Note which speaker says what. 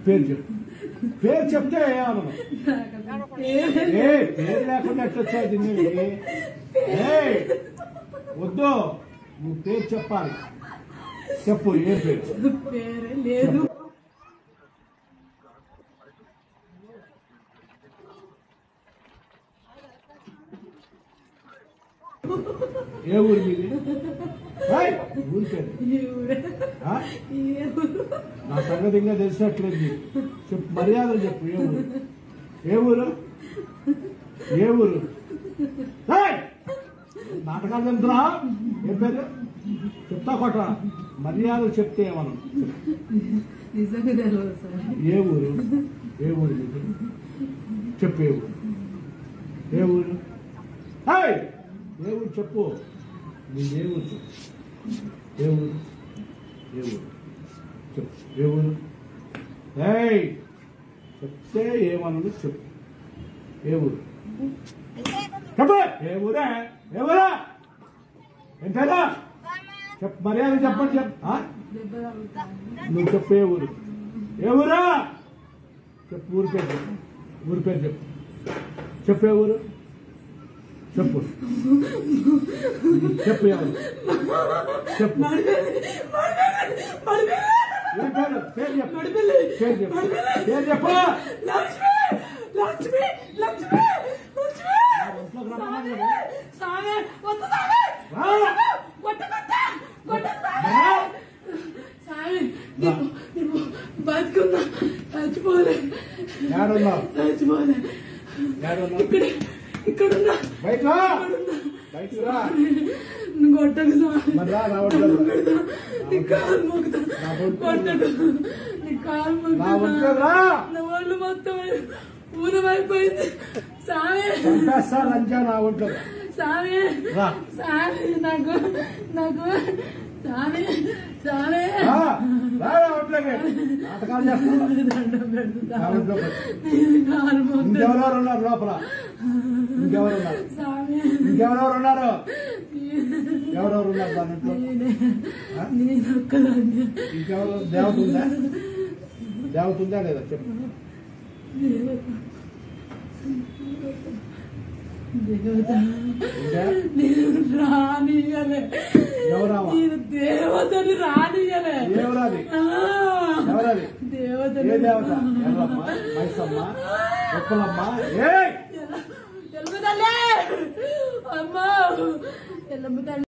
Speaker 1: పేరు చెప్పు పేరు చెప్తే ఏమను
Speaker 2: పేరు
Speaker 1: ఏ పేరు లేకుండా ఎట్టొచ్చావు దీన్ని ఏ వద్దు నువ్వు పేరు చెప్పాలి చెప్పు ఏం పేరు
Speaker 2: పేరే లేదు
Speaker 1: ఏ ఊరు మీది ఏయ్, ఊరి పేరు
Speaker 2: ఈ ఊరే.
Speaker 1: ఆ?
Speaker 2: ఈ ఊరు.
Speaker 1: నా సంగతి ఇంకా తెలిసినట్లేదు చెప్పు మర్యాదలు చెప్పు ఏ ఊరు ఏ ఊరు ఏ ఊరు ఏయ్! నాటకాలు తెలుసురా ఏం పేరు చెప్తా కొట్ట మర్యాదలు చెప్తే ఏమను
Speaker 2: నిజంగా తెలియదు సార్
Speaker 1: ఏ ఊరు ఏ ఊరు మీకు చెప్పు ఏ ఊరు ఏ ఊరు ఏయ్! ఏ ఊరు చెప్పు నీది ఏ ఊరు చెప్పు ఏ ఊరు ఏ ఊరు చెప్పు ఏ ఊరు ఏయ్ చెప్తే ఏమన్నది చెప్పు ఏ ఊరు చెప్పు ఏ ఊరే ఏ ఊరా ఎంతేనా చెప్పు మర్యాద చెప్పండి చెప్పు ఆ?
Speaker 2: దెబ్బ తగులుతాను.
Speaker 1: నువ్వు చెప్పు ఏ ఊరు ఏ ఊరా చెప్పు ఊరి పేరు చెప్పు ఊరి పేరు చెప్పు చెప్పు ఏ ఊరు చెప్పు చెప్పు ఎవరు చెప్పు ఏ పేరు పేరు చెప్పు పేరు చెప్పు పేరు చెప్పు
Speaker 2: లక్ష్మి లక్ష్మి లక్ష్మి లక్ష్మి
Speaker 1: నా ఒంట్లోకి రమ్మన్నాను కదా.
Speaker 2: సామే వద్దు సామే
Speaker 1: రా.
Speaker 2: కొట్ట కొట్ట కొట్ట సామే
Speaker 1: రా.
Speaker 2: సామే నీకు నీకు బతుకున్నా చచ్చిపోలే
Speaker 1: ఏడున్నావు
Speaker 2: చచ్చిపోలే
Speaker 1: ఏడున్నావు
Speaker 2: ఇక్కడ ఇక్కడున్నా
Speaker 1: బయట రా బయటకు రా
Speaker 2: నువ్వు కొట్టకు సామే
Speaker 1: మరి రా రావట్లేదు
Speaker 2: నీ కాలు మోగుతా
Speaker 1: నా ఒంట్లో
Speaker 2: కొట్టకు నీ కాలు
Speaker 1: నా
Speaker 2: మోగుతా
Speaker 1: ఒంట్లో రా
Speaker 2: నా ఒళ్ళు మొత్తం ఊరమైపోయింది సామే
Speaker 1: చంపేస్తా లంచా నా ఒంట్లో
Speaker 2: సామే
Speaker 1: రా
Speaker 2: సామే నాకు నాకు సామే సామే
Speaker 1: రా రా నా ఒంట్లోకి నాటకాలు చేస్తాను
Speaker 2: దండం పెడుతా
Speaker 1: నా ఒంట్లోకి
Speaker 2: నేను కాలు మోగుతా
Speaker 1: ఇంకెవరెవరు ఉన్నారు లోపల ఇంకెవరు ఉన్నారు
Speaker 2: సామే
Speaker 1: ఇంకెవరెవరు ఉన్నారు ఎవరెవరు ఉన్నారు దాని ఇంట్లో
Speaker 2: నేనే
Speaker 1: ఆ?
Speaker 2: నేను ఒక్కదాన్ని
Speaker 1: ఇంకెవరు దేవత ఉందా దేవత ఉందా లేదా చెప్పు
Speaker 2: దేవత
Speaker 1: ఉందా
Speaker 2: నేను రానియలే
Speaker 1: ఎవరావా?
Speaker 2: నేను దేవతని రానియలే
Speaker 1: ఎవరది
Speaker 2: ఆ,
Speaker 1: ఎవరది
Speaker 2: దేవతని
Speaker 1: ఏ దేవత ఎర్రమ్మ మైసమ్మ ఉప్పలమ్మ ఏ
Speaker 2: ఎల్లమ్మ తల్లి అమ్మా ఎల్లమ్మ తల్లి